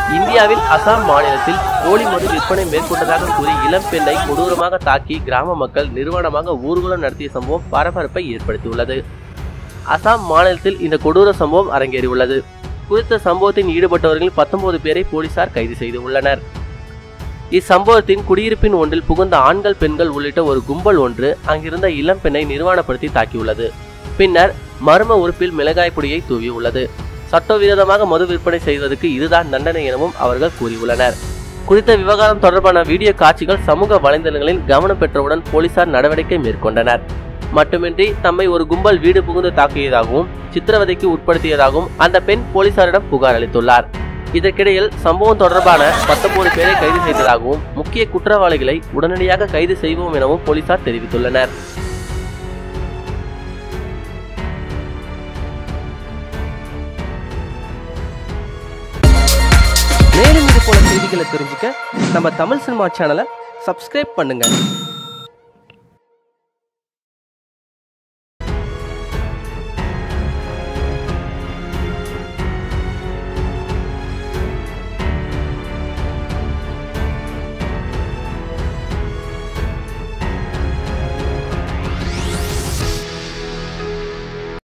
இந்தியாவில் அசாம் மாநிலத்தில் போலி மது விற்பனை மேற்கொண்டதாக கூறி இளம் பெண்ணை கொடூரமாக தாக்கி கிராம மக்கள் நிறுவனமாக ஊர்வலம் நடத்திய சம்பவம் பரபரப்பை ஏற்படுத்தியுள்ளது அசாம் மாநிலத்தில் இந்த கொடூர சம்பவம் அரங்கேறியுள்ளது குறித்த சம்பவத்தில் ஈடுபட்டவர்கள் பத்தொன்பது பேரை போலீசார் கைது செய்து உள்ளனர் இச்சம்பவத்தின் குடியிருப்பின் ஒன்றில் புகுந்த ஆண்கள் பெண்கள் உள்ளிட்ட ஒரு கும்பல் ஒன்று அங்கிருந்த இளம் பெண்ணை நிர்வாணப்படுத்தி தாக்கியுள்ளது பின்னர் மர்ம உறுப்பில் மிளகாய் பொடியை தூவியுள்ளது சட்டவிரோதமாக மது விற்பனை செய்வதற்கு இதுதான் தண்டனை எனவும் அவர்கள் கூறியுள்ளனர் குறித்த விவகாரம் தொடர்பான வீடியோ காட்சிகள் சமூக வலைதளங்களில் கவனம் பெற்றவுடன் போலீசார் நடவடிக்கை மேற்கொண்டனர் மட்டுமின்றி தம்மை ஒரு கும்பல் வீடு புகுந்து தாக்கியதாகவும் சித்திரவதைக்கு உட்படுத்தியதாகவும் அந்த பெண் போலீசாரிடம் புகார் அளித்துள்ளார் இதற்கிடையில் சம்பவம் தொடர்பான பத்தொன்பது பேரை கைது செய்ததாகவும் முக்கிய குற்றவாளிகளை உடனடியாக கைது செய்வோம் எனவும் போலீசார் தெரிவித்துள்ளனர் மேலும் இது போல செய்திகளை தெரிஞ்சுக்க நம்ம தமிழ் சினிமா சேனலை சப்ஸ்கிரைப் பண்ணுங்க